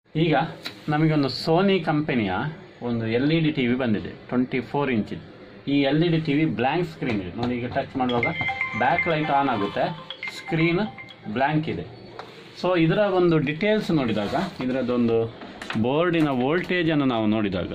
ಈಗ ನಮಗೊಂದು ಸೋನಿ ಕಂಪನಿಯ ಒಂದು L E D T V ಬಂದಿದೆ ಟ್ವೆಂಟಿ ಫೋರ್ ಇಂಚಿದು ಈ L E D T V blank screen ಇದೆ ನೋಡಿ ಈಗ ಟಚ್ ಮಾಡುವಾಗ ಬ್ಯಾಕ್ ಲೈಟ್ ಆನ್ ಆಗುತ್ತೆ ಸ್ಕ್ರೀನ್ ಬ್ಲ್ಯಾಂಕ್ ಇದೆ ಸೊ ಇದರ ಒಂದು ಡಿಟೇಲ್ಸ್ ನೋಡಿದಾಗ ಇದರದ್ದೊಂದು ಬೋರ್ಡಿನ ವೋಲ್ಟೇಜನ್ನು ನಾವು ನೋಡಿದಾಗ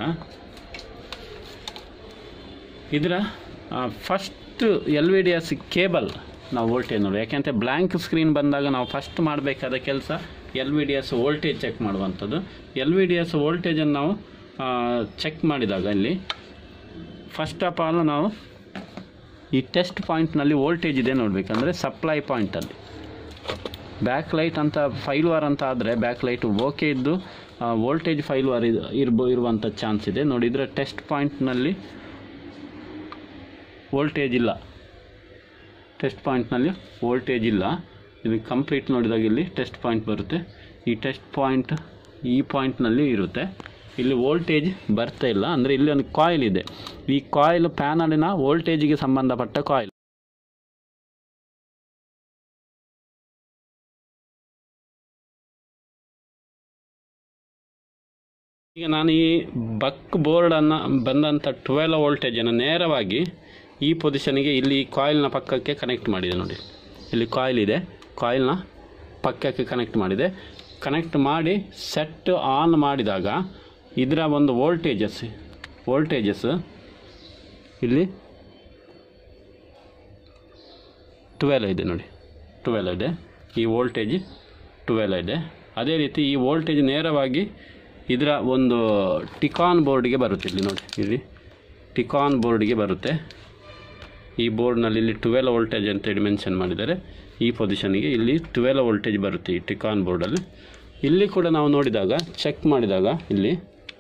ಇದರ first L V D S cable ನಾವು ವೋಲ್ಟೇಜ್ ನೋಡಿ ಯಾಕೆಂತ ಬ್ಲ್ಯಾಂಕ್ ಸ್ಕ್ರೀನ್ ಬಂದಾಗ ನಾವು ಫಸ್ಟ್ ಮಾಡಬೇಕಾದ ಕೆಲಸ L V D S voltage check ಮಾಡುವಂಥದ್ದು ಎಲ್ ವಿ ಡಿ ಎಸ್ ವೋಲ್ಟೇಜನ್ನು ನಾವು ಚೆಕ್ ಮಾಡಿದಾಗ ಇಲ್ಲಿ ಫಸ್ಟ್ ಆಫ್ ಆಲ್ ನಾವು ಈ ಟೆಸ್ಟ್ ಪಾಯಿಂಟ್ನಲ್ಲಿ ವೋಲ್ಟೇಜ್ ಇದೆ ನೋಡಬೇಕಂದ್ರೆ ಸಪ್ಲೈ ಪಾಯಿಂಟಲ್ಲಿ ಬ್ಯಾಕ್ ಲೈಟ್ ಅಂತ ಫೈಲ್ ವಾರ್ ಅಂತ ಆದರೆ ಬ್ಯಾಕ್ ಲೈಟ್ ಓಕೆ ಇದ್ದು ವೋಲ್ಟೇಜ್ ಫೈಲ್ ವಾರ್ ಇರ್ಬೋ ಇರುವಂಥ ಚಾನ್ಸ್ ಇದೆ ನೋಡಿದರೆ ಟೆಸ್ಟ್ ಪಾಯಿಂಟ್ನಲ್ಲಿ ವೋಲ್ಟೇಜ್ ಇಲ್ಲ ಟೆಸ್ಟ್ ಪಾಯಿಂಟ್ನಲ್ಲಿ ವೋಲ್ಟೇಜ್ ಇಲ್ಲ ಇದು ಕಂಪ್ಲೀಟ್ ನೋಡಿದಾಗ ಇಲ್ಲಿ ಟೆಸ್ಟ್ ಪಾಯಿಂಟ್ ಬರುತ್ತೆ ಈ ಟೆಸ್ಟ್ ಪಾಯಿಂಟ್ ಈ ಪಾಯಿಂಟ್ನಲ್ಲಿ ಇರುತ್ತೆ ಇಲ್ಲಿ ವೋಲ್ಟೇಜ್ ಬರ್ತಾ ಇಲ್ಲ ಅಂದರೆ ಇಲ್ಲಿ ಒಂದು ಕಾಯಿಲ್ ಇದೆ ಈ ಕಾಯಿಲ್ ಪ್ಯಾನಲಿನ ವೋಲ್ಟೇಜಿಗೆ ಸಂಬಂಧಪಟ್ಟ ಕಾಯಿಲ್ ಈಗ ನಾನು ಈ ಬಕ್ ಬೋರ್ಡನ್ನು ಬಂದಂಥ ಟ್ವೆಲ್ ವೋಲ್ಟೇಜನ್ನು ನೇರವಾಗಿ ಈ ಪೊಸಿಷನ್ಗೆ ಇಲ್ಲಿ ಕಾಯಿಲ್ನ ಪಕ್ಕಕ್ಕೆ ಕನೆಕ್ಟ್ ಮಾಡಿದೆ ನೋಡಿ ಇಲ್ಲಿ ಕಾಯಿಲ್ ಇದೆ ಕಾಯಿಲ್ನ ಪಕ್ಕಕ್ಕೆ ಕನೆಕ್ಟ್ ಮಾಡಿದೆ ಕನೆಕ್ಟ್ ಮಾಡಿ ಸೆಟ್ ಆನ್ ಮಾಡಿದಾಗ ಇದರ ಒಂದು ವೋಲ್ಟೇಜಸ್ ವೋಲ್ಟೇಜಸ್ ಇಲ್ಲಿ ಟ್ವೆಲ್ ಇದೆ ನೋಡಿ ಟ್ವೆಲ್ ಇದೆ ಈ ವೋಲ್ಟೇಜ್ ಟ್ವೆಲ್ ಇದೆ ಅದೇ ರೀತಿ ಈ ವೋಲ್ಟೇಜ್ ನೇರವಾಗಿ ಇದರ ಒಂದು ಟಿಕಾನ್ ಬೋರ್ಡ್ಗೆ ಬರುತ್ತೆ ಇಲ್ಲಿ ನೋಡಿ ಇಲ್ಲಿ ಟಿಕಾನ್ ಬೋರ್ಡ್ಗೆ ಬರುತ್ತೆ ಈ ಬೋರ್ಡ್ನಲ್ಲಿ ಇಲ್ಲಿ ಟ್ವೆಲ್ ವೋಲ್ಟೇಜ್ ಅಂತೇಳಿ ಮೆನ್ಷನ್ ಮಾಡಿದ್ದಾರೆ ಈ ಪೊಸಿಷನ್ಗೆ ಇಲ್ಲಿ ಟ್ವೆಲ್ ವೋಲ್ಟೇಜ್ ಬರುತ್ತೆ ಈ ಟಿಕಾನ್ ಬೋರ್ಡಲ್ಲಿ ಇಲ್ಲಿ ಕೂಡ ನಾವು ನೋಡಿದಾಗ ಚೆಕ್ ಮಾಡಿದಾಗ ಇಲ್ಲಿ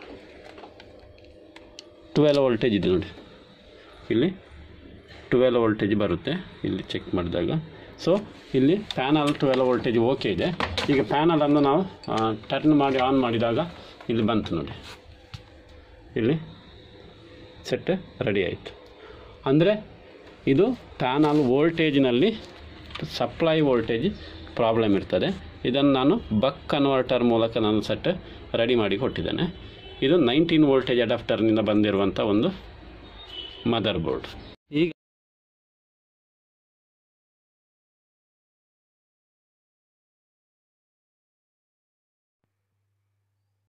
ಟ್ವೆಲ್ ವೋಲ್ಟೇಜ್ ಇದೆ ನೋಡಿ ಇಲ್ಲಿ ಟ್ವೆಲ್ ವೋಲ್ಟೇಜ್ ಬರುತ್ತೆ ಇಲ್ಲಿ ಚೆಕ್ ಮಾಡಿದಾಗ ಸೊ ಇಲ್ಲಿ ಪ್ಯಾನಲ್ ಟ್ವೆಲ್ ವೋಲ್ಟೇಜ್ ಓಕೆ ಇದೆ ಈಗ ಪ್ಯಾನಲನ್ನು ನಾವು ಟರ್ನ್ ಮಾಡಿ ಆನ್ ಮಾಡಿದಾಗ ಇಲ್ಲಿ ಬಂತು ನೋಡಿ ಇಲ್ಲಿ ಸೆಟ್ ರೆಡಿ ಆಯಿತು ಅಂದರೆ ಇದು ಪ್ಯಾನಲ್ ವೋಲ್ಟೇಜ್ನಲ್ಲಿ ಸಪ್ಲೈ ವೋಲ್ಟೇಜ್ ಪ್ರಾಬ್ಲಮ್ ಇರ್ತದೆ ಇದನ್ನು ನಾನು ಬಕ್ ಕನ್ವರ್ಟರ್ ಮೂಲಕ ನಾನು ಸೆಟ್ ರೆಡಿ ಮಾಡಿ ಕೊಟ್ಟಿದ್ದೇನೆ ಇದು ನೈನ್ಟೀನ್ ವೋಲ್ಟೇಜ್ ಅಡಾಪ್ಟರ್ನಿಂದ ಬಂದಿರುವಂಥ ಒಂದು ಮದರ್ ಬೋರ್ಡ್